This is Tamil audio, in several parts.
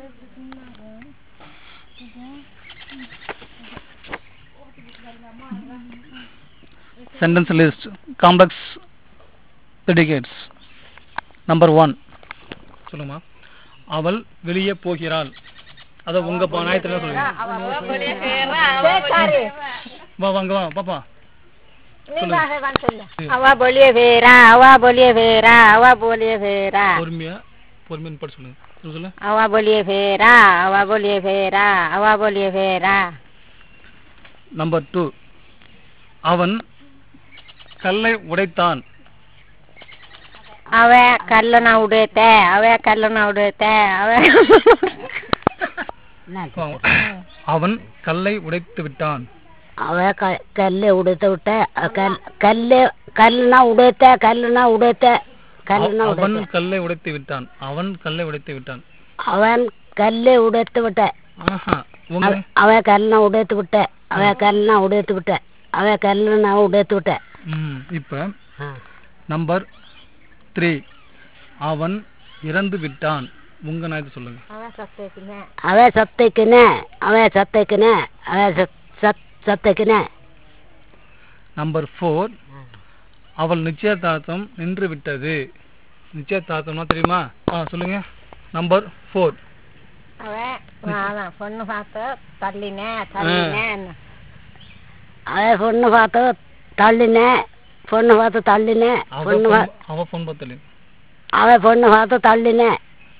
sentence list complex predicates number one சொல்லுங்கம்மா அவள் வெளியே போகிறாள் அத உங்க பா- நியாயத்துல சொல்லுங்க வா வாங்க வா பாப்பா हवा बोलिए फेरा हवा बोलिए फेरा हवा बोलिए फेरा பொறுமையா பொறுமையா படி சொல்லுங்க சொல்லு, சொல்லு हवा बोलिए फेरा हवा बोलिए फेरा हवा बोलिए फेरा நம்பர் டூ அவன் கல்லை உடைத்தான் अवे कल्ल ना उड़ेते अवे कल्ल ना उड़ेते अवे அவன் கல்லை உடைத்து விட்டான் अवे कल्ले उड़ते उठे कल्ले कल्लना उड़ेते कल्लना उड़ेते कल्लना அவன் கல்லை உடைத்து விட்டான் அவன் கல்லை உடைத்து விட்டான் ಅವನ್ ಕಲ್ಲೆ ಉಡೆತ್ತು ಬಿಟ್ಟೆ ஆஹா உங்க ಅವ ಕಲ್ಲನ್ನ ಉಡೆತ್ತು ಬಿಟ್ಟೆ ಅವ ಕಲ್ಲನ್ನ ಉಡೆತ್ತು ಬಿಟ್ಟೆ ಅವ ಕಲ್ಲನ್ನ ಉಡೆತ್ತು ಬಿಟ್ಟೆ ம் இப்ப நம்பர் த்ரீ அவன் இறந்து விட்டான் உங்க நாயத்தை சொல்லுங்க ಅವೇ ಸತ್ತೈಕಿನೆ ಅವೇ ಸತ್ತೈಕಿನೆ ಅವೇ ಸತ್ ಸತ್ತೈಕಿನೆ நம்பர் ஃபோர் அவள் நிச்சயதார்த்தம் நின்று விட்டது நிச்சயதார்த்தம்னா தெரியுமா ஆ சொல்லுங்க நம்பர் ஃபோர் ಅವೇ பொண்ணு பார்த்து தள்ளினே தள்ளினே ಅವೇ பொண்ணு பார்த்து தள்ளினே பொண்ணு பார்த்து தள்ளினே அவ பொண்ணு phone- அவ ஃபோன் பார்த்தல அவ பொண்ணு பார்த்து தள்ளினே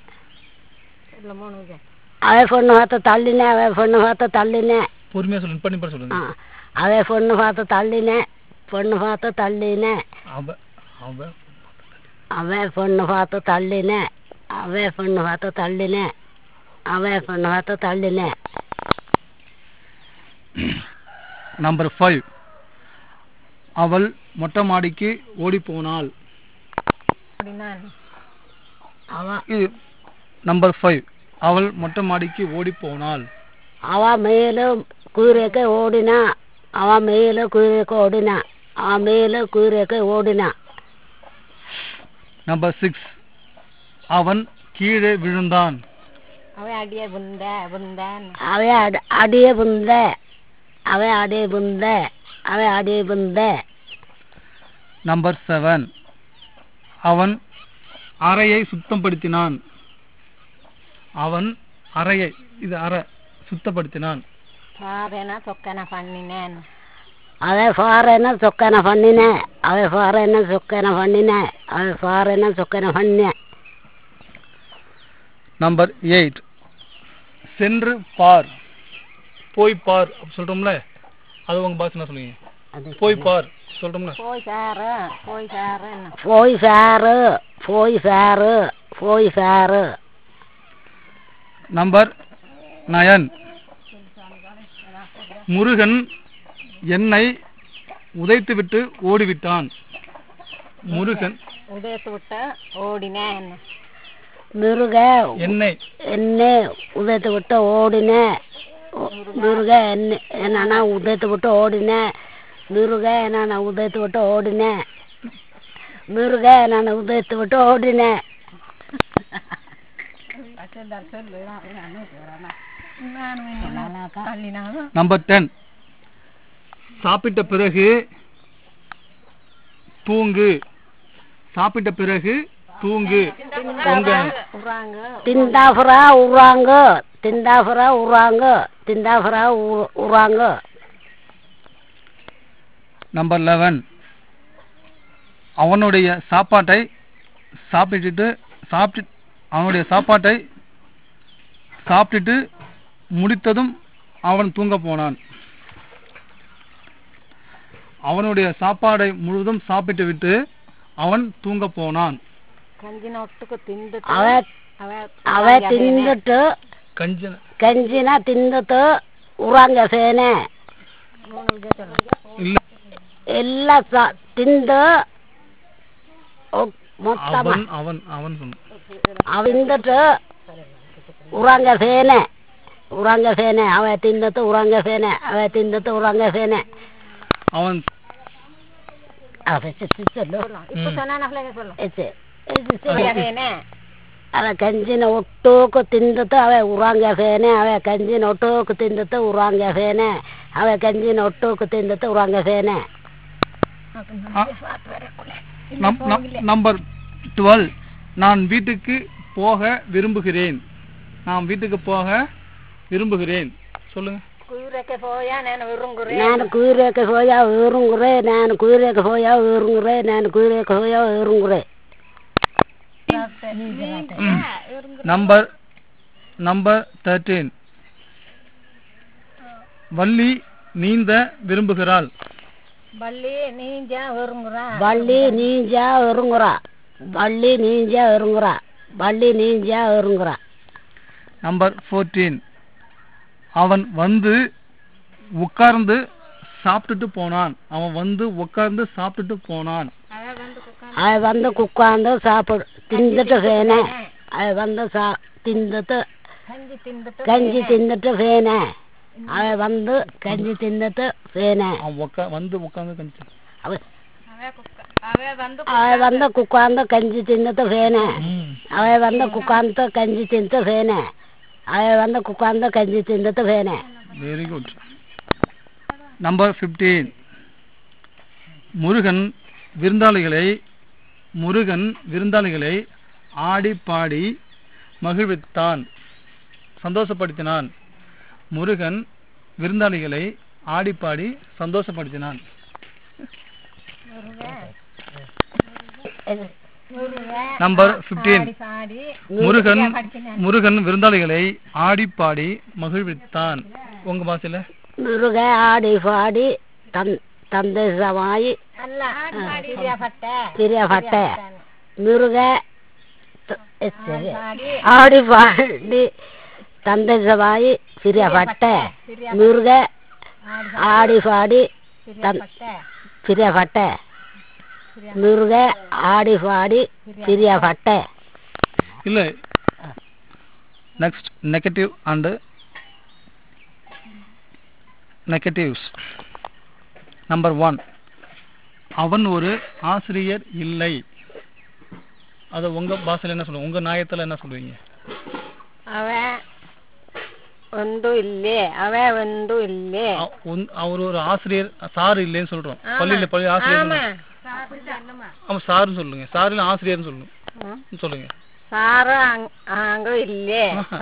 அவ பொண்ணு பார்த்து தள்ளினே அவ பொண்ணு பார்த்து தள்ளினே பொறுமையா சொல்லுங்க பண்ணி பண்ண ஆ, சொல்லுங்க அவ பொண்ணு பார்த்து தள்ளினே பொண்ணு பார்த்து தள்ளினே அவ அவ அவ பொண்ணு பார்த்து தள்ளினே அவ பொண்ணு பார்த்து தள்ளினே அவ பொண்ணு பார்த்து தள்ளினே நம்பர் ஃபைவ் அவள் மொட்டை மாடிக்கு ஓடி போனாள் அவ இது நம்பர் ஃபைவ் அவள் மொட்டை மாடிக்கு ஓடி போனாள் அவ மேலும் கூரைக்கு ஓடினா அவ மேலும் கூரைக்கு ஓடினா அவ மேலும் கூரைக்கு ஓடினா நம்பர் சிக்ஸ் அவன் கீழே விழுந்தான் அவ அடியே புந்த புந்தன் அவ அட- அடியே புந்த அவ அடியே புந்த அவ அடியே புந்த நம்பர் செவன் அவன் அறையை சுத்தப்படுத்தினான் அவன் அறையை இது அறை சுத்தப்படுத்தினான் ఫారేనా చొక్కన పండినాను అవే ఫారైనా చొక్కన పండినే అవే ఫారైనా చొక్కన పండినే అవే ఫారైనా చొక్కన పండినే நம்பர் எயிட் சென்று பார் போய் பார் அப்படி சொல்றோம்ல அது உங்க பாஸ் என்ன சொல்லுவீங்க போய் பார் சொல்றோம்ல పోయి సారు పోయి సారు పోయి సారు పోయి సారు పోయి సారు நம்பர் நயன் முருகன் என்னை உதைத்துவிட்டு ஓடிவிட்டான் முருகன் ఉదయతు విట్ట ఓడినే మురుగ என்னை ఎన్నే ఉదయతు విట్ట ఓడినే మురుగ ఎన్ని ఏనా ఉదయతు విట్ట ఓడినే మురుగ ఏనా ఉదయతు విట్ట ఓడినే మురుగ ఏనా ఉదయతు విట్ట ఓడినే நம்பர் டென் சாப்பிட்ட பிறகு தூங்கு சாப்பிட்ட பிறகு தூங்கு உங்க తిందాఫరా ఉర్రాంగ తిందాఫరా ఉర్రాంగ తిందాఫరా ఉర్రాంగ நம்பர் லெவன் அவனுடைய சாப்பாட்டை சாப்பிட்டுட்டு சாப்பிட்டு அவனுடைய சாப்பாட்டை சாப்பிட்டுட்டு முடித்ததும் அவன் தூங்க போனான் அவனுடைய சாப்பாடை முழுவதும் சாப்பிட்டு விட்டு அவன் தூங்க போனான் అవ అవ తిందుట్టు கஞ்சன కంచిన తిందుతూ ఉర్రాంగ సేనే இல்ல ಎಲ್ಲ ಸ- ತಿಂದು ಒ- ಮೊತ್ತ அவன் அவன் அவன் சொன்னான் ಅವ ತಿಂದುಟ್ಟು ಉರಂಗ ಸೇನೆ ಉರಂಗ ಸೇನೆ ಅವ ತಿಂದತ್ತು ಉರಂಗ ಸೇನೆ ಅವ ತಿಂದತ್ತು ಉರಂಗ ಸೇನೆ அவன் ಅವ ಚಿ- ಚಿ- ಚಿ- ಚಿ- ம். ಎಚ್ಚೆ. ಎಚ್ಚೆ- ಚಿ- ಅವ ಕಂಜಿನ ಒಟ್ಟೋಕು ತಿಂದತ ಅವ ಉರಾಂಗಫೇನೆ ಅವ ಕಂಜಿನ ಒಟ್ಟೋಕು ತಿಂದತ ಉರಾಂಗಫೇನೆ ಅವ ಕಂಜಿನ ಒಟ್ಟೋಕು ತಿಂದತ ಉರಾಂಗಫೇನೆ நம்- நம்- நம்பர் டுவெல் நான் வீட்டுக்கு போக விரும்புகிறேன் நான் வீட்டுக்கு போக விரும்புகிறேன் சொல்லுங்க குதிரைக்கு போயா நான் விரும்புகிறேன் ನಾನು ಕುದುರೆಗೆ ಹೋಯ ಏರುಂಗುರೆ ನಾನು ಕುದುರೆಗೆ ಹೋಯ ಏರುಂಗುರೆ ನಾನು ಕುದುರೆಗೆ ಹೋಯ ಏರುಂಗುರೆ நம்பர் நம்பர் தேர்ட்டீன் வள்ளி நீந்த விரும்புகிறாள் பள்ளி நீஞ்ச விரும்புகிறா ಬಳ್ಳಿ ನೀಂಜ ಏರುಂಗುರ ಬಳ್ಳಿ ನೀಂಜ ಏರುಂಗುರ ಬಳ್ಳಿ ನೀಂಜ ಏರುಂಗುರ நம்பர் ஃபோர்டீன் அவன் வந்து உட்கார்ந்து சாப்பிட்டுட்டு போனான் அவன் வந்து உட்கார்ந்து சாப்பிட்டுட்டு போனான் ಅವ ಬಂದು ಕುಕ್ಕಾಂದು ಸಾಪಿಡು ತಿಂದಿಟ್ಟು ಫೇನೆ ಅವ ಬಂದು ಸಾ ತಿಂದಿಟ್ಟು கஞ்சி தின்னுட்டு கஞ்சி தின்னுட்டு ஃபேனே அவ வந்து கஞ்சி தின்னுட்டு ஃபேனே அவன் உட்கா வந்து உட்கார்ந்து கஞ்சி அவ அவ வந்து அவ வந்து குக்காந்து கஞ்சி தின்னுட்டு ஃபேனே ம். அவ வந்து குக்காந்து கஞ்சி தின்னுட்டு ஃபேனே அவ வந்து குக்காந்து கஞ்சி தின்னுட்டு ஃபேனே very good number fifteen Murugan விருந்தாளிகளை முருகன் விருந்தாளிகளை ஆடி பாடி மகிழ்வித்தான் சந்தோஷப்படுத்தினான் முருகன் விருந்தாளிகளை ஆடி பாடி சந்தோஷப்படுத்தினான் நம்பர் ஃபிஃப்டீன் பாடி முருகன் முருகன் விருந்தாளிகளை ஆடி பாடி மகிழ்வித்தான் உங்க பாசையில முருக ஆடி பாடி தன் தந்தேசமாயி அல்ல திரியப்பட்ட திரியப்பட்ட முருக த- சரி. பாடி ஆடி பாடி தந்தேசமாயி பிரியப்பட்ட முருக ஆடி பாடி தன் திரியப்பட்ட பிரியப்பட்ட முருக ஆடி பாடி பிரியப்பட்ட இல்ல next negative and negatives number one அவன் ஒரு ஆசிரியர் இல்லை அதை உங்க பாஷையில என்ன சொல்லுங்க உங்க நியாயத்துல என்ன சொல்லுவீங்க அவன் ಒಂದು ಇಲ್ಲೇ ಅವ ಒಂದು ಇಲ್ಲೇ அ- உன்- அவர் ஒரு ஆசிரியர் சார் இல்லைன்னு சொல்றோம் பள்ளியில பள்ளி ஆசிரியர் ஆமா ஆமா சாருன்னு சொல்லுங்க சார் இல்ல ஆசிரியர்னு சொல்லுங்க ಹ್ಮ್. சொல்லுங்க ಸಾರು ಹಂಗ್ ಹಂಗ ಇಲ್ಲೇ ஆஹா.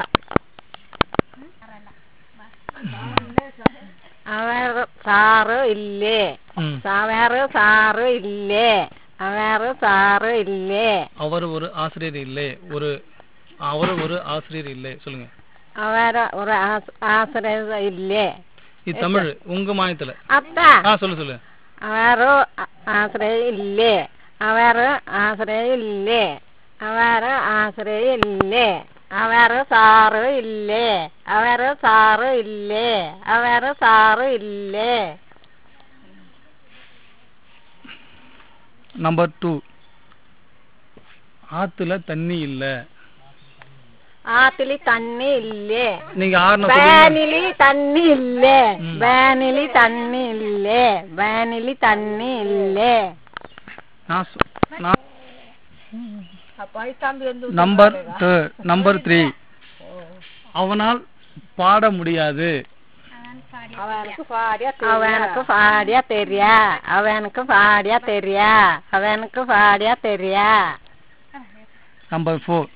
ಅವರು ಸಾರು ಇಲ್ಲೇ ம். ಅವರು ಸಾರು ಇಲ್ಲೇ ಅವರು ಸಾರು ಇಲ್ಲೇ அவர் ஒரு ஆசிரியர் இல்லை ஒரு அவர் ஒரு ஆசிரியர் இல்லை சொல்லுங்க ಅವರ ஒரு ಆಸ್- ಆಶ್ರಯ ಇಲ್ಲೇ இது தமிழ் உங்க மாயத்துல ಅತ್ತ ஆ சொல்லு சொல்லு ಅವರು ಆ- ಆಶ್ರಯ ಇಲ್ಲೇ ಅವರು ಆಶ್ರಯ ಇಲ್ಲೇ ಅವರು ಆಶ್ರಯ ಇಲ್ಲೇ ಅವರು ಸಾರು ಇಲ್ಲೇ ಅವರು ಸಾರು ಇಲ್ಲೇ ಅವರು ಸಾರು ಇಲ್ಲೇ நம்பர் டூ ஆத்துல தண்ணி இல்ல ಆತಿಲಿ ತಣ್ಣಿ ಇಲ್ಲೇ நீங்க ஆறுன சொல்லுங்க ಬ್ಯಾನಿಲಿ ತಣ್ಣಿ ಇಲ್ಲೇ ಬ್ಯಾನಿಲಿ ತಣ್ಣಿ ಇಲ್ಲೇ ಬ್ಯಾನಿಲಿ ತಣ್ಣಿ ಇಲ್ಲೇ நான் சொ- நான் நம்பர் நம்பர் த்ரீ அவனால் பாட முடியாது அவனுக்கு பாடியா தெரியா அவனுக்கு பாடியா தெரியா அவனுக்கு பாடியா தெரியா நம்பர் ஃபோர்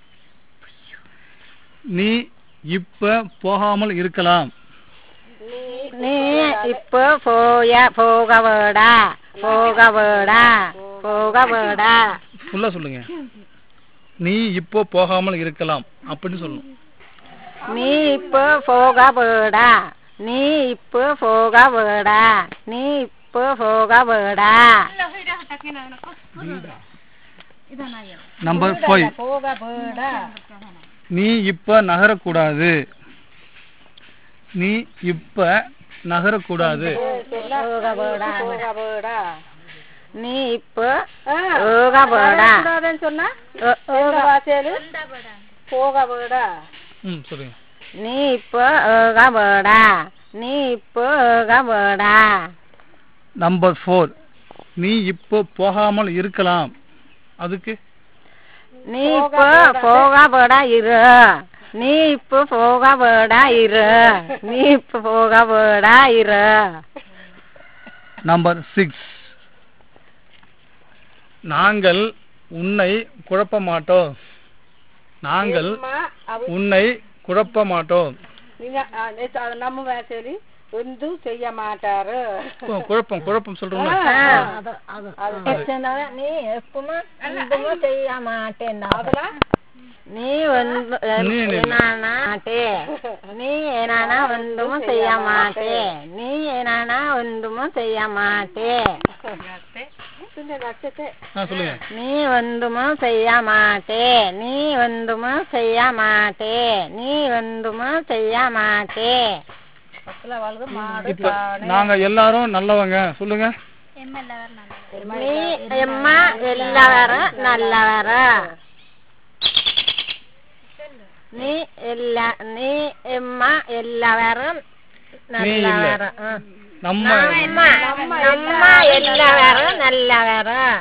நீ இப்ப போகாமல் இருக்கலாம் நீ இப்போ போயா போக வேடா போக வேடா போக வேடா ஃபுல்லா சொல்லுங்க நீ இப்போ போகாமல் இருக்கலாம் அப்படின்னு சொல்லணும் நீ இப்போ போக வேடா நீ இப்போ போக வேடா நீ இப்போ போக வேடா நம்பர் ஃபைவ் போக வேடா நீ இப்ப நகரக்கூடாது நீ இப்ப நகரக்கூடாது போக வேடா போக வேடா நீ இப்போ போக வேடா சொன்னா போக வேடா ம் சொல்லுங்க நீ இப்போ போக வேடா நீ இப்போ போக வேடா நம்பர் ஃபோர் நீ இப்போ போகாமல் இருக்கலாம் அதுக்கு நீ இப்போ போக போடா இரு நீ இப்போ போக போடா இரு நீ இப்போ போக போடா இரு நம்பர் சிக்ஸ் நாங்கள் உன்னை குழப்ப மாட்டோம் நாங்கள் உன்னை குழப்ப மாட்டோம் நம்ம வேசரி ஒன்றும் செய்ய மாட்டாரு கு- குழப்பம் குழப்பம் சொல்றோம்ல அது அது நீ எப்பவுமே ஒன்றும் செய்ய மாட்டேன் நீ வந்து நீ நீ. என்னானா மாட்டே நீ என்னானா ஒன்றும் செய்ய மாட்டே நீ என்னானா ஒன்றும் செய்ய மாட்டே ஆ சொல்லுங்க நீ ஒன்றும் செய்ய மாட்டே நீ ஒன்றும் செய்ய மாட்டே நீ ஒன்றும் செய்ய மாட்டே இப்ப நாங்க எல்லாரும் நல்லவங்க சொல்லுங்க நீ எம்மா எல்லாரும் நல்லவரும் நீ எல்லா நீ எம்மா எல்லாரும் நீ இல்ல. நல்லவரும் ஆ. நம்ம நம்ம நம்ம எல்லாரும் நல்லவரும்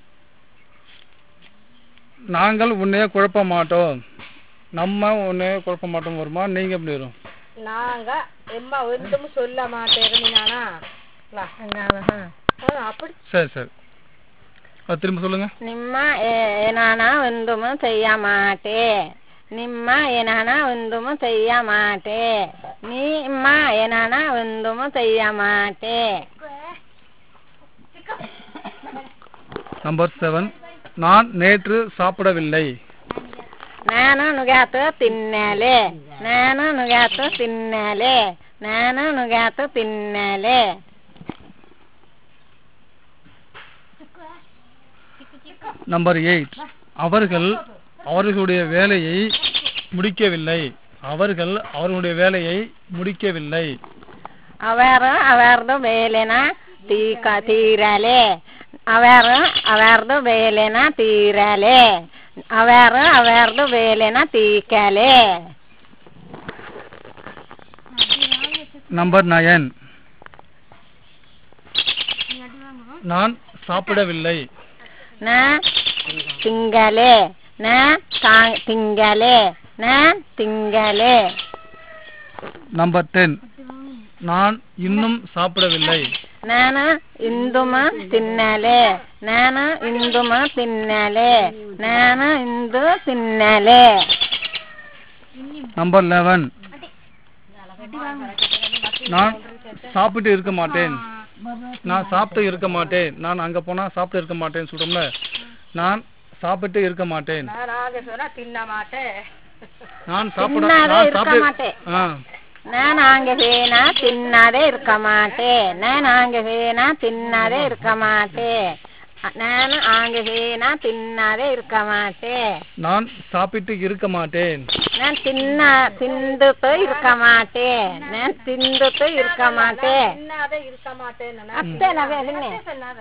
நாங்கள் உன்னைய குழப்ப மாட்டோம் நம்ம உன்னைய குழப்ப மாட்டோம் வருமா நீங்க எப்படி வரும் நாங்க எம்மா ஒன்றும் சொல்ல மாட்டேன் அப்படி சரி சரி அது திரும்ப சொல்லுங்க ನಿಮ್ಮ ಏನಾನ ಒಂದುಮ செய்ய மாட்டே ನಿಮ್ಮ ಏನಾನ ಒಂದುಮ செய்ய மாட்டே ನಿಮ್ಮ ಏನಾನ ಒಂದುಮ செய்ய மாட்டே நம்பர் செவன் நான் நேற்று சாப்பிடவில்லை ನಾನು ನುಗ್ಯಾತು ತಿನ್ನಲೆ ನಾನು ನುಗ್ಯಾತು ತಿನ್ನಲೆ ನಾನು ನುಗ್ಯಾತು ತಿನ್ನಲೆ நம்பர் எயிட் அவர்கள் அவர்களுடைய வேலையை முடிக்கவில்லை அவர்கள் அவர்களுடைய வேலையை முடிக்கவில்லை ಅವರು ಅವರದು ಬೇಲೆನ ತೀಕ ತೀರಲೆ ಅವರು ಅವರದು ಬೇಲೆನ ತೀರಲೆ ಅವರು ಅವರದು ಬೇಲೆನ ತೀಕಲೆ நம்பர் நயன் நான் சாப்பிடவில்லை ನಾ ತಿಂಗಲೆ ನಾ ಕಾ- ತಿಂಗಲೆ ನಾ ತಿಂಗಲೆ நம்பர் டென் நான் இன்னும் சாப்பிடவில்லை ನಾನು ಇಂದುಮ ತಿನ್ನಲೆ ನಾನು ಇಂದುಮ ತಿನ್ನಲೆ ನಾನು ಇಂದು ತಿನ್ನಲೆ நம்பர் லெவன் நான் சாப்பிட்டு இருக்க மாட்டேன் நான் சாப்பிட்டு இருக்க மாட்டேன் நான் அங்க போனா சாப்பிட்டு இருக்க மாட்டேன்னு சொல்றோம்ல நான் சாப்பிட்டு இருக்க மாட்டேன் நான் சாப்பிட தின்னாத நான் இருக்க சாப்பிட்டு மாட்டேன். ஆ நான் அங்க வேணா தின்னாதே இருக்க மாட்டேன் நான் அங்க வேணா தின்னாதே இருக்க மாட்டேன் நான் அங்க வேணா தின்னாதே இருக்க மாட்டேன் நான் சாப்பிட்டு இருக்க மாட்டேன் நான் தின்ன திண்டுட்டு இருக்க மாட்டேன் நான் திண்டுட்டு இருக்க மாட்டேன் அத்தை நான் வேணுமே.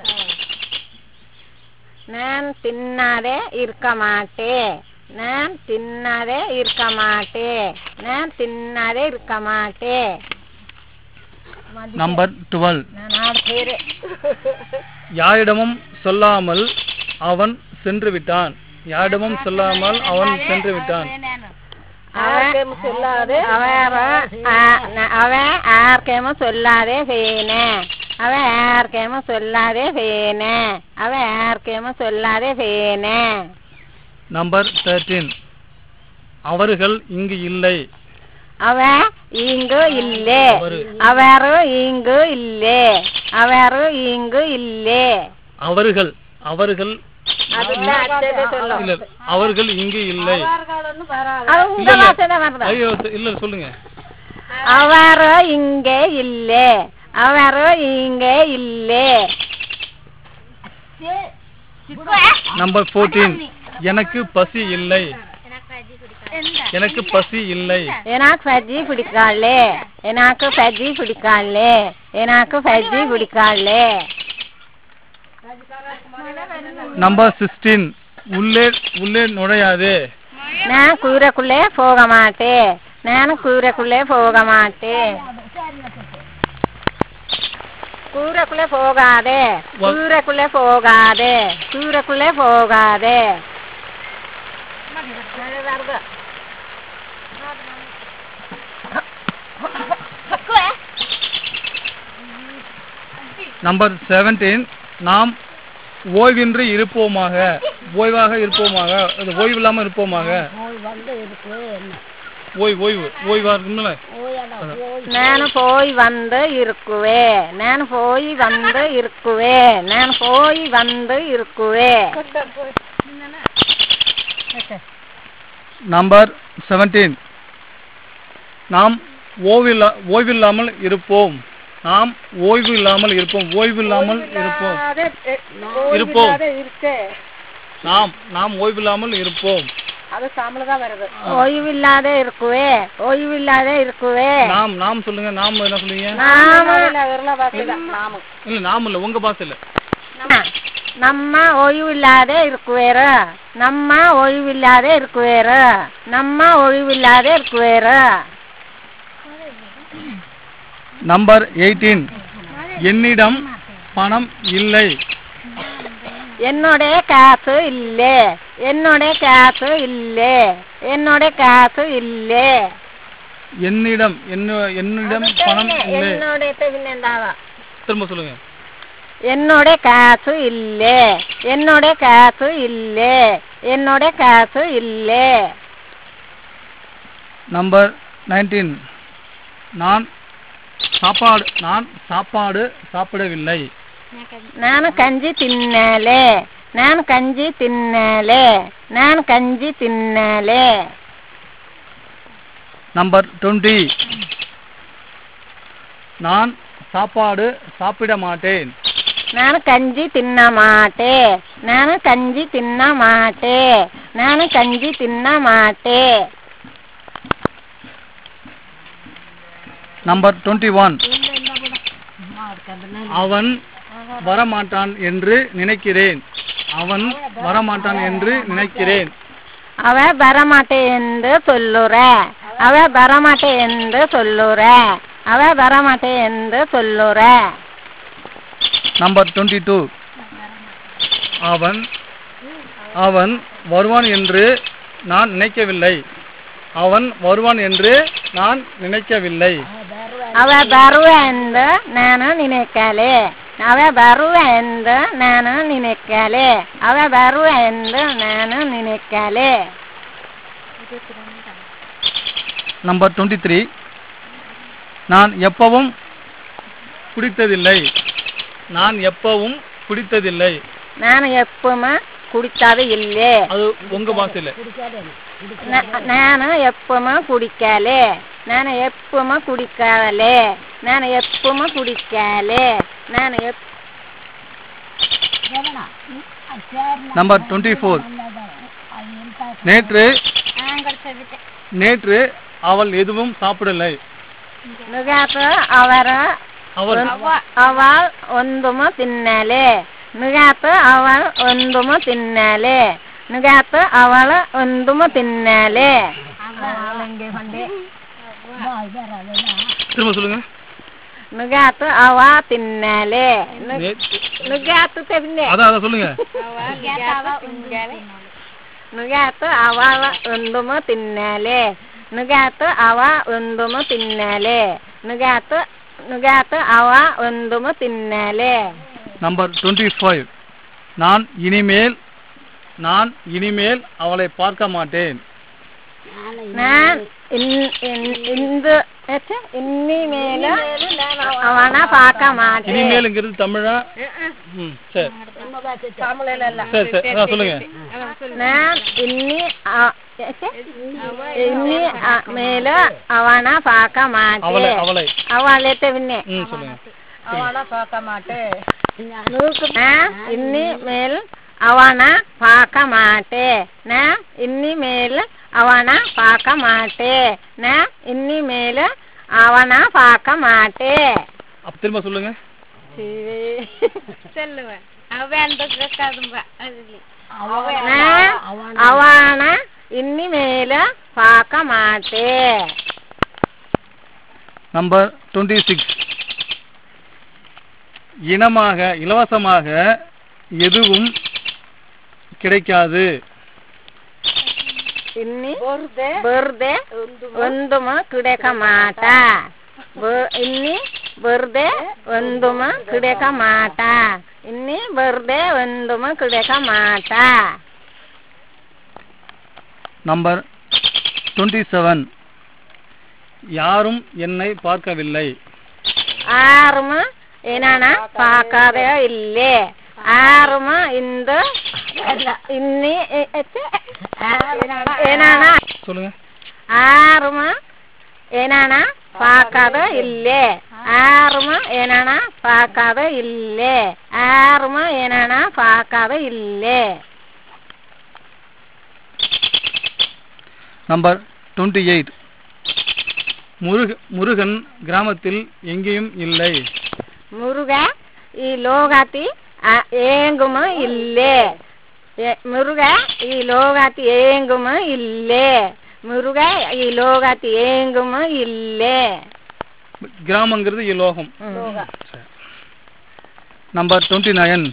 நான் தின்னாதே இருக்க மாட்டேன் நான் தின்னாதே இருக்க மாட்டேன் நான் தின்னாதே இருக்க மாட்டேன் நம்பர் டுவெல் நான் ஆறு பேரு யாரிடமும் சொல்லாமல் அவன் சென்று விட்டான் யாரிடமும் சொல்லாமல் அவன் சென்று விட்டான் அவன் சொல்லாதே அவன் யாருக்கேமோ சொல்லாதே வேணே அவன் யாருக்கேமோ சொல்லாதே வேணே அவன் யாருக்கேமோ சொல்லாதே வேணே நம்பர் தேர்ட்டீன் அவர்கள் இங்கு இல்லை அவன் இங்கு இல்லே அவரு. ಅವರು இங்கு இல்லே ಅವರು இங்கு இல்லே அவர்கள் அவர்கள் அதுதான் அச்சதை சொல்லும் இல்ல அவர்கள் இங்கு இல்லை அது உங்க இல்ல, இல்ல. வாசனை வருதா ஐயோ இல்ல சொல்லுங்க ಅವರು ಹಿಂಗೆ ಇಲ್ಲೇ ಅವರು ಹಿಂಗೆ ಇಲ್ಲೇ நம்பர் ஃபோர்டீன் எனக்கு பசி இல்லை எனக்கு பசி இல்லை எனக்கு பஜ்ஜி பிடிக்காளே எனக்கு பஜ்ஜி பிடிக்காளே எனக்கு பஜ்ஜி பிடிக்காளே நம்பர் சிக்ஸ்டீன் உள்ளே உள்ளே நுழையாதே நான் கூரைக்குள்ளே போக மாட்டேன் நான் கூரைக்குள்ளே போக மாட்டேன் கூரைக்குள்ளே போகாதே கூரைக்குள்ளே போகாதே கூரைக்குள்ளே போகாதே நம்பர் செவன்டீன் நாம் ஓய்வின்றி இருப்போமாக ஓய்வாக இருப்போமாக அது ஓய்வு இல்லாமல் இருப்போமாக போய் வந்து இருக்கு என்ன ஓய்வு ஓய்வு ஓய்வா இருக்கும்ல ஓயாடா போய் నేను పోయి వంద ఇరుక్కువే నేను పోయి వంద ఇరుక్కువే నేను పోయి వంద ఇరుక్కువే நம்பர் செவன்டீன் நாம் ஓய்வில்லா ஓய்வில்லாமல் இருப்போம் நாம் ஓய்வு இல்லாமல் இருப்போம் ஓய்வு இல்லாமல் இருப்போம் இருப்போம் நாம் நாம் ஓய்வில்லாமல் இருப்போம் அது தமிழ் தான் வருது ஓய்வில்லாத இருக்குவே ஓய்வில்லாத இருக்குவே நாம் நாம் சொல்லுங்க நாம் என்ன சொல்லுவீங்க நாம இல்ல நாம் இல்ல உங்க பாசையில நம்ம ஓய்வில்லாத இருக்குவேரு நம்ம ஓய்வில்லாத இருக்குவேரு நம்ம ஓய்வில்லாத இருக்குவேரு நம்பர் எயிட்டீன் என்னிடம் பணம் இல்லை என்னோட காசு இல்லே என்னோட காசு இல்லே என்னோட காசு இல்லே என்னிடம் என்ன என்னிடம் பணம் இல்லை என்னோட பின்னந்தாவா திரும்ப சொல்லுங்க என்னோட காசு இல்லே என்னோட காசு இல்லே என்னோட காசு இல்லே நம்பர் நைன்டீன் நான் சாப்பாடு நான் சாப்பாடு சாப்பிடவில்லை ನಾನು ಕಂಜಿ ತಿನ್ನಲೆ ನಾನು ಕಂಜಿ ತಿನ್ನಲೆ ನಾನು ಕಂಜಿ ತಿನ್ನಲೆ நம்பர் டுவெண்ட்டி நான் சாப்பாடு சாப்பிட மாட்டேன் ನಾನು ಕಂಜಿ ತಿನ್ನ ಮಾಟೆ ನಾನು ಕಂಜಿ ತಿನ್ನ ಮಾಟೆ ನಾನು ಕಂಜಿ ತಿನ್ನ ಮಾಟೆ நம்பர் டுவெண்ட்டி ஒன் அவன் வரமாட்டான் என்று நினைக்கிறேன் அவன் வரமாட்டான் என்று நினைக்கிறேன் ಅವ ಬರಮಾಟೆ ಎಂದು ಸೊಲ್ಲುರೆ ಅವ ಬರಮಾಟೆ ಎಂದು ಸೊಲ್ಲುರೆ ಅವ ಬರಮಾಟೆ ಎಂದು ಸೊಲ್ಲುರೆ நம்பர் டுவெண்ட்டி டூ அவன் அவன் வருவான் என்று நான் நினைக்கவில்லை அவன் வருவான் என்று நான் நினைக்கவில்லை ಅವ ಬರುವ ಎಂದು ನಾನು ನಿನಕಲೆ ಅವ ಬರುವ ಎಂದು ನಾನು ನಿನಕಲೆ ಅವ ಬರುವ ಎಂದು ನಾನು ನಿನಕಲೆ நம்பர் டுவெண்ட்டி த்ரீ நான் எப்பவும் குடித்ததில்லை நான் எப்பவும் குடித்ததில்லை ನಾನು ಎಪ್ಪಮ ಕುಡಿತದ ಇಲ್ಲೇ அது உங்க பாஷையில ನ- ನಾನು ಎಪ್ಪಮ ಕುಡಿಕಲೆ ನಾನು ಎಪ್ಪಮ ಕುಡಿಕಲೆ ನಾನು ಎಪ್ಪಮ ಕುಡಿಕಲೆ ನಾನು ಎಪ್ நம்பர் டுவெண்ட்டி ஃபோர் நேற்று நேற்று அவள் எதுவும் சாப்பிடலை ನುಗಾತ ಅವರ அவள் ಅವள் ಒಂದುಮ ತಿನ್ನಲೆ ನುಗಾತ ಅವள் ಒಂದುಮ ತಿನ್ನಲೆ ನುಗಾತ ಅವಳ ಒಂದುಮ ತಿನ್ನಲೆ திரும்ப சொல்லுங்க ನುಗಾತ ಅವ ತಿನ್ನಲೆ ನು- நேற்று ನುಗಾತ ತಿನ್ನೆ அதான் அதான் சொல்லுங்க ನುಗಾತ ಅವಳ ಒಂದುಮ ತಿನ್ನಲೆ ನುಗಾತ ಅವ ಒಂದುಮ ತಿನ್ನಲೆ ನುಗಾತ ನುಗಾತ ಅವ ಒಂದುಮ ತಿನ್ನಲೆ நம்பர் டுவெண்ட்டி ஃபைவ் நான் இனிமேல் நான் இனிமேல் அவளை பார்க்க மாட்டேன் ನಾನ್ ಇನ್- ಇನ್- ಇಂದು ಹೆಚ್ಚು ಇನ್ನಿ ಮೇಲೆ ಅವನ ಪಾಕ ಮಾಡಿ இனிமேலுங்கிறது தமிழா ம் சரி சரி சரி அதான் சொல்லுங்க ನಾನ್ ಇನ್ನಿ ಅ- ಹೆಚ್ಚು? ಇನ್ನಿ ಅ- ಮೇಲೆ ಅವನ ಪಾಕ ಮಾಡಿ அவளை அவளை ಅವಳೆ ತೆವಿನ್ನೆ ம் சொல்லுங்க ನಾ ಇನ್ನಿ ಮೇಲ್ ಅವನ ಪಾಕ ಮಾಟೆ ನಾ ಇನ್ನಿ ಮೇಲ್ ಅವನ ಪಾಕ ಮಾಟೆ ನಾ ಇನ್ನಿ ಮೇಲ್ ಅವನ ಪಾಕ ಮಾಟೆ அப்ப திரும்ப சொல்லுங்க ನಾ ಅವನ ಇನ್ನಿ ಮೇಲ್ ಪಾಕ ಮಾಟೆ நம்பர் டுவெண்ட்டி சிக்ஸ் இனமாக இலவசமாக எதுவும் கிடைக்காது ఇన్ని బొర్దే ಒಂದುಮ ಕಿಡಕ ಮಾಟ ಬ- ಇನ್ನಿ ಬರ್ದೆ ಒಂದುಮ ಕಿಡಕ ಮಾಟ ಇನ್ನಿ ಬರ್ದೆ ಒಂದುಮ ಕಿಡಕ ಮಾಟ நம்பர் டுவெண்ட்டி செவன் யாரும் என்னை பார்க்கவில்லை ಆರುಮ ಏನಾನ ಪಾಕದೆ ಇಲ್ಲೇ ಆರುಮ ಇಂದು ಇನ್ನಿ ಎ- ಎಚ್ಚೆ? ಏನಾನ சொல்லுங்க ಆರುಮ ಏನಾನ ಪಾಕದ ಇಲ್ಲೇ ಆರುಮ ಏನಾನ ಪಾಕದ ಇಲ್ಲೇ ಆರುಮ ಏನಾನ ಪಾಕದ ಇಲ್ಲೇ number twenty eight Muruga Murugan கிராமத்தில் எங்கேயும் இல்லை ಮುರುಗ ಈ ಲೋಗಾತಿ ಆ- ಏಂಗುಮ ಇಲ್ಲೇ ಎ- ಮುರುಗ ಈ ಲೋಗಾತಿ ಏಂಗುಮ ಇಲ್ಲೇ ಮುರುಗ ಈ ಲೋಗಾತಿ ಏಂಗುಮ ಇಲ್ಲೇ கிராமங்கிறது இலோகம் ಹ್ಮ್. நம்பர் டுவெண்ட்டி நைன்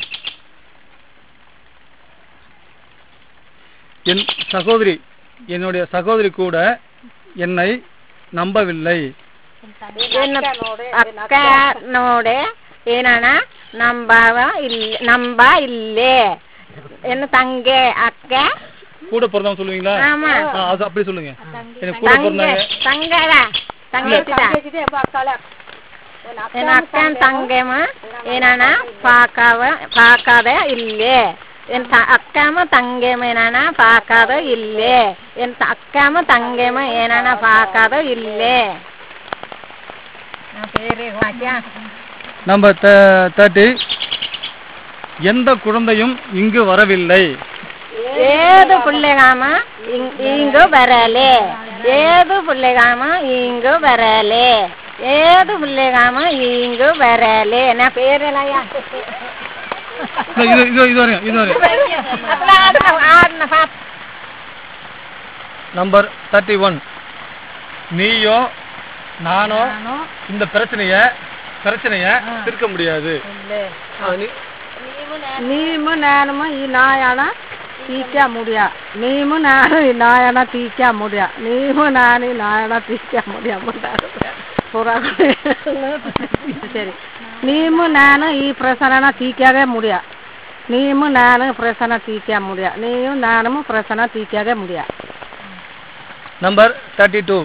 என் சகோதரி என்னுடைய சகோதரி கூட என்னை நம்பவில்லை ಏನ ಅಕ್ಕ ನೋಡೆ ಏನಣ್ಣ ನಂಬವ ಇಲ್ಲ ನಂಬ ಇಲ್ಲೇ ಏನು ತಂಗೆ ಅಕ್ಕ கூட பிறந்தவங்க சொல்லுவீங்களா ஆமா. ஆ, அது அப்படி சொல்லுங்க எனக்கு கூட ತಂಗೆ பிறந்தாங்க ತಂಗಡ ತಂಗೆತಿದ ಏನು ಅಕ್ಕನ ತಂಗೆಮ ಏನಣ್ಣ ಪಾಕವ ಪಾಕದ ಇಲ್ಲೇ ಏನ್ ತ- ಅಕ್ಕಮ ತಂಗೆಮ ಏನಣ್ಣ ಪಾಕದ ಇಲ್ಲೇ ಏನ್ ತ- ಅಕ್ಕಮ ತಂಗೆಮ ಏನಣ್ಣ ಪಾಕದ ಇಲ್ಲೇ నా పేరే వాక్యా நம்பர் தேர்ட்டி எந்த குழந்தையும் இங்கு வரவில்லை ఏదు పుల్లెగామ ఇంగు బరలే ఏదు పుల్లెగామ ఇంగు బరలే ఏదు పుల్లెగామ ఇంగు బరలే నా పేరు ఎలాయా இது இது இது வரையும் இது வரையும் நம்பர் தேர்ட்டி ஒன் நீயோ நானோ இந்த பிரச்சனைய பிரச்சனைய தீர்க்க முடியாது ஆ, நீ- நீமு நானும் ఈ నాయన తీర్చ ముడియా నీము నాను ఈ నాయన తీర్చ ముడియా నీము నాని నాయన తీర్చ ముడియా சரி நீமு நானு ಈ ಪ್ರಸರಣ ತೀರ್ಚಾಗೆ ಮುಡಿಯ நீமு நானு பிரசன தீர்க்க முடியா நீயும் நானும் பிரசன தீர்க்காக முடியா நம்பர் தேர்ட்டி டூ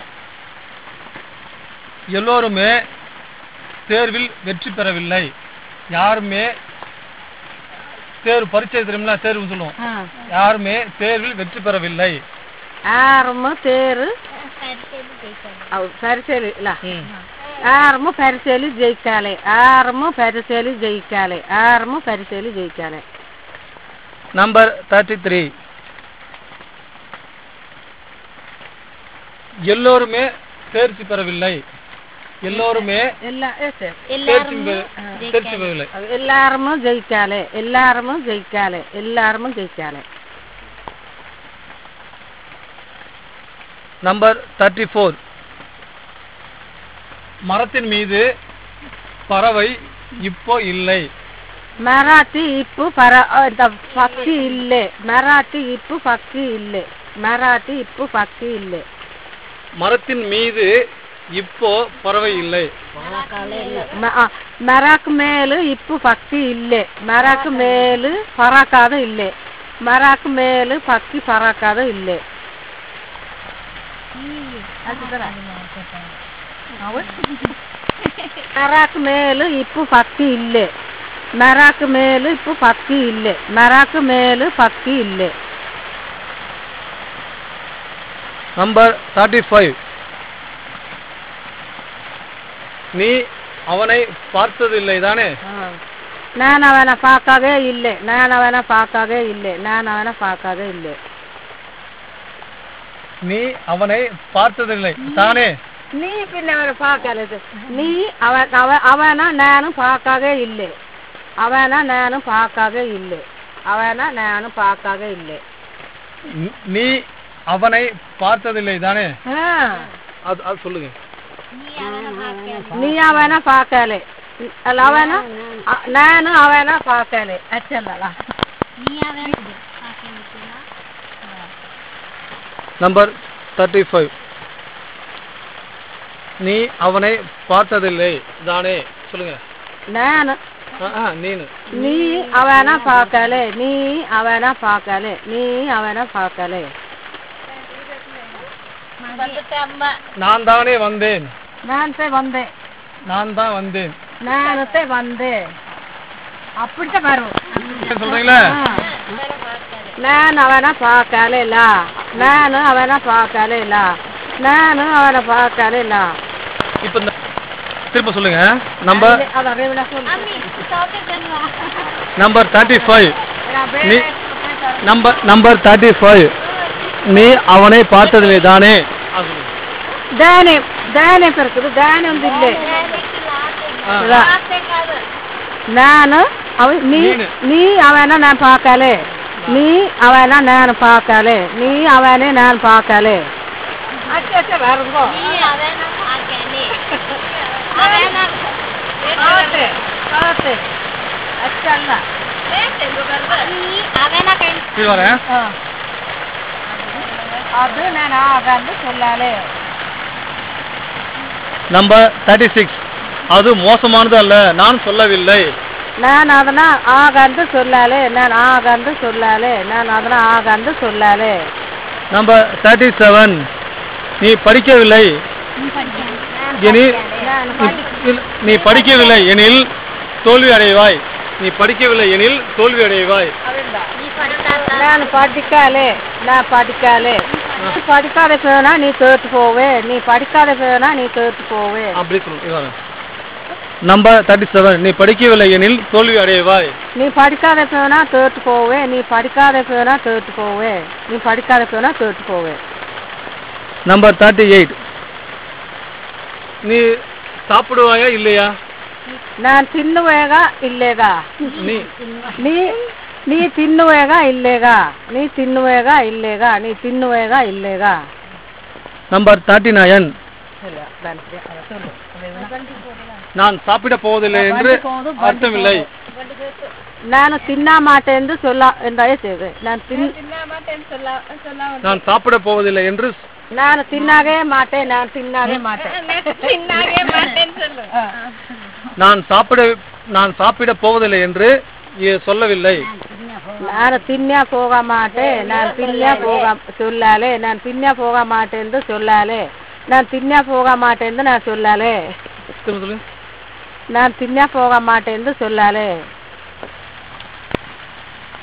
எல்லோருமே தேர்வில் வெற்றி பெறவில்லை யாருமே தேர்வு பரீட்சை தெரியுமில தேர்வு சொல்லுவோம் யாருமே தேர்வில் வெற்றி பெறவில்லை ஆறுமு தேரு అవు పరిచయలు ఇలా ఆరము పరిచయలు జయించాలి ఆరము పరిచయలు జయించాలి ఆరము పరిచయలు జయించాలి நம்பர் தேர்ட்டி த்ரீ எல்லோருமே தேர்ச்சி பெறவில்லை எல்லோருமே எல்லா தேர்ச்சி பெற- தேர்ச்சி பெறவில்லை எல்லாருము జయించాలి எல்லாருము జయించాలి எல்லாருము జయించాలి நம்பர் தேர்ட்டி ஃபோர் மரத்தின் மீது பறவை இப்போ இல்லை మరాఠీ ఇప్పు పర ఇంత పక్షి ఇల్లే మరాఠీ ఇప్పు పక్షి ఇల్లే మరాఠీ ఇప్పు పక్షి ఇల్లే மரத்தின் மீது இப்போ பறவை இல்லை మ- ఆ, మెరకు మేలు ఇప్పు పక్షి ఇల్లే మెరకు మేలు పరాకాద ఇల్లే మెరకు మేలు పక్షి పరాకాద ఇల్లే మెరకు మేలు ఇప్పు పక్షి ఇల్లే మెరకు మేలు ఇప్పు పక్షి ఇల్లే మెరకు మేలు పక్షి ఇల్లే நம்பர் தேர்ட்டி ஃபைவ் நீ அவனை பார்த்ததில்லை தானே ನಾನು ಅವನ ಪಾಕಾಗೆ ಇಲ್ಲೇ ನಾನು ಅವನ ಪಾಕಾಗೆ ಇಲ್ಲೇ ನಾನು ಅವನ ಪಾಕಾಗೆ ಇಲ್ಲೇ நீ அவனை பார்த்ததில்லை தானே ನೀ ಪಿನ್ನ ಅವನ ಪಾಕలేదు ನೀ ಅವ ಅವ ಅವನ ನಾನು ಪಾಕಾಗೆ ಇಲ್ಲೇ ಅವನ ನಾನು ಪಾಕಾಗೆ ಇಲ್ಲೇ ಅವನ ನಾನು ಪಾಕಾಗೆ ಇಲ್ಲೇ நீ- நீ அவனை பார்த்ததில்லை தானே ಹಾ அது அது சொல்லுங்க ನೀ ಅವನ ಪಾಕಲೆ ಅಲ್ಲ ಅವನ ಅ- ನಾನು ಅವನ ಪಾಕಲೆ ಅಚ್ಚಲ್ಲ நம்பர் தேர்ட்டி ஃபைவ் நீ அவனை பார்த்ததில்லை தானே சொல்லுங்க నేను ஆ, ஆ, நீனு నీ అవన పాకలే నీ అవన పాకలే నీ అవన పాకలే நான் தானே வந்தேன் నాన్సే వందే நான் தான் வந்தேன் నేనతే వందే అప్పుడితే వరు சொல்றீங்களா నేను అవన పాకలేల నేను అవన పాకలేల నేను అవన పాకలేల இப்ப இந்த திரும்ப சொல்லுங்க நம்பர் అద రేవల நம்பர் தேர்ட்டி ஃபைவ் நீ நம்பர் நம்பர் தேர்ட்டி ஃபைவ் நீ அவனை பார்த்ததில்லை தானே ஆ, சொல்லுங்க. దాని దాని పెరుకుదు దాని ఉంది ఇల్లే ஆ. రా. ನಾನು ಅವ ನೀ ನೀನು. ನೀ ಅವನ ನಾನು ಪಾಕಲೆ ನೀ ಅವನ ನಾನು ಪಾಕಲೆ ನೀ ಅವನೇ ನಾನು ಪಾಕಲೆ ಅಷ್ಟೇ ಅಷ್ಟೇ ಬರುಗೋ ಕಾತೆ ಕಾತೆ ಅಷ್ಟಲ್ಲ இது வரேன் ಅದು ನಾನು ಆಗಂದು ಸೊಲ್ಲಾಲೆ நம்பர் தேர்ட்டி சிக்ஸ் அது மோசமானது அல்ல நான் சொல்லவில்லை ನಾನು ಅದನ್ನ ಆಗಂದು ಸೊಲ್ಲಾಲೆ ನಾನು ಆಗಂದು ಸೊಲ್ಲಾಲೆ ನಾನು ಅದನ್ನ ಆಗಂದು ಸೊಲ್ಲಾಲೆ நம்பர் தேர்ட்டி செவன் நீ படிக்கவில்லை எனில் நீ- நீ படிக்கவில்லை எனில் தோல்வி அடைவாய் நீ படிக்கவில்லை எனில் தோல்வி அடைவாய் ನಾನು படிக்காலே நான் படிக்காலே நீ படிக்காத போனா நீ தோத்து போவே நீ படிக்காத போனா நீ தோத்து போவே அப்படி சொல்லு நம்பர் தேர்ட்டி செவன் நீ படிக்கவில்லை எனில் தோல்வி அடைவாய் நீ படிக்காத போனா தோத்து போவே நீ படிக்காத போனா தோத்து போவே நீ படிக்காத போனா தோத்து போவே நம்பர் தேர்ட்டி எயிட் நீ சாப்பிடுவாயா இல்லையா ನಾನು ತಿನ್ನುವೇಗ ಇಲ್ಲೇಗ நீ ನೀ ನೀ ತಿನ್ನುವೇಗ ಇಲ್ಲೇಗ ನೀ ತಿನ್ನುವೇಗ ಇಲ್ಲೇಗ ನೀ ತಿನ್ನುವೇಗ ಇಲ್ಲೇಗ நம்பர் தேர்ட்டி நயன் நான் சாப்பிட போவதில்லை என்று அர்த்தமில்லை ನಾನು ತಿನ್ನ ಮಾಟೆ ಎಂದು ಸೊಲ್ಲ ಎಂದಾಯ್ತೇವೆ ನಾನು ತಿನ್ நான் சாப்பிட போவதில்லை என்று ನಾನು ತಿನ್ನಾಗೆ ಮಾಟೆ ನಾನು ತಿನ್ನಾಗೆ ಮಾಟೆ நான் சாப்பிட நான் சாப்பிட போவதில்லை என்று இ- சொல்லவில்லை ನಾನು ತಿನ್ಯಾಕ ಹೋಗ ಮಾಟೆ ನಾನು ತಿನ್ಯಾಕ ಹೋಗ ಸೊಲ್ಲಾಲೆ ನಾನು ತಿನ್ಯಾಕ ಹೋಗ ಮಾಟೆ ಎಂದು ಸೊಲ್ಲಾಲೆ ನಾನು ತಿನ್ಯಾಕ ಹೋಗ ಮಾಟೆ ಎಂದು ನಾನು ಸೊಲ್ಲಾಲೆ திரும்ப சொல்லு ನಾನು ತಿನ್ಯಾಕ ಹೋಗ ಮಾಟೆ ಎಂದು ಸೊಲ್ಲಾಲೆ